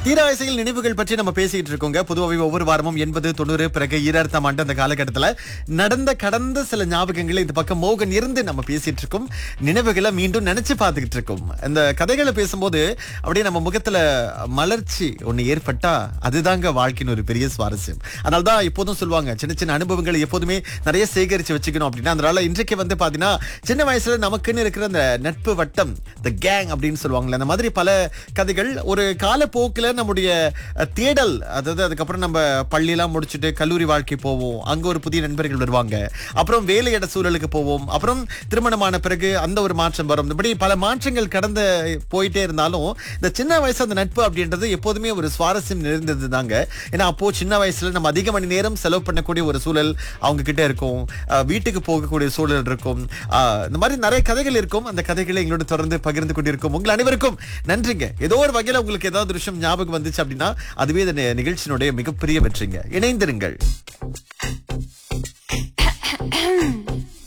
தீராவசையில் நினைவுகள் பற்றி நம்ம பேசிட்டு இருக்கோங்க பொதுவாகவே ஒவ்வொரு வாரமும் எண்பது தொண்ணூறு பிறகு ஈராயிரத்தாம் ஆண்டு அந்த காலகட்டத்துல நடந்த கடந்த சில ஞாபகங்களை இந்த பக்கம் மோகன் இருந்து நம்ம பேசிட்டு இருக்கோம் நினைவுகளை மீண்டும் நினைச்சு பார்த்துக்கிட்டு இருக்கோம் இந்த கதைகளை பேசும்போது அப்படியே நம்ம முகத்துல மலர்ச்சி ஒண்ணு ஏற்பட்டா அதுதாங்க வாழ்க்கையின் ஒரு பெரிய சுவாரஸ்யம் அதனாலதான் எப்போதும் சொல்லுவாங்க சின்ன சின்ன அனுபவங்களை எப்போதுமே நிறைய சேகரிச்சு வச்சுக்கணும் அப்படின்னா அதனால இன்றைக்கு வந்து பாத்தீங்கன்னா சின்ன வயசுல நமக்குன்னு இருக்கிற அந்த நட்பு வட்டம் த கேங் அப்படின்னு சொல்லுவாங்கல்ல அந்த மாதிரி பல கதைகள் ஒரு காலப்போக்கில் நம்முடைய அஹ், தேடல் அதாவது அதுக்கப்புறம் நம்ம பள்ளியெல்லாம் முடிச்சுட்டு கல்லூரி வாழ்க்கை போவோம் அங்க ஒரு புதிய நண்பர்கள் வருவாங்க அப்புறம் வேலையிட சூழலுக்கு போவோம் அப்புறம் திருமணமான பிறகு அந்த ஒரு மாற்றம் வரும் இப்படி பல மாற்றங்கள் கடந்து போயிட்டே இருந்தாலும் இந்த சின்ன வயசு அந்த நட்பு அப்படின்றது எப்போதுமே ஒரு சுவாரஸ்யம் நிறைந்தது தாங்க ஏன்னா அப்போ சின்ன வயசுல நம்ம அதிக மணி நேரம் செலவு பண்ணக்கூடிய ஒரு சூழல் அவங்க கிட்ட இருக்கும் அஹ், வீட்டுக்கு போகக்கூடிய சூழல் இருக்கும் அஹ், இந்த மாதிரி நிறைய கதைகள் இருக்கும் அந்த கதைகளை எங்களோட தொடர்ந்து பகிர்ந்து கொண்டிருக்கும் உங்கள் அனைவருக்கும் நன்றிங்க ஏதோ ஒரு வகையில உங்களுக்கு ஏதாவது ஒரு விஷயம் ஞாபகம் வந்துச்சு அப்படின்னா அதுவே இந்த நி- நிகழ்ச்சியினுடைய மிகப்பெரிய வெற்றிங்க இணைந்திருங்கள்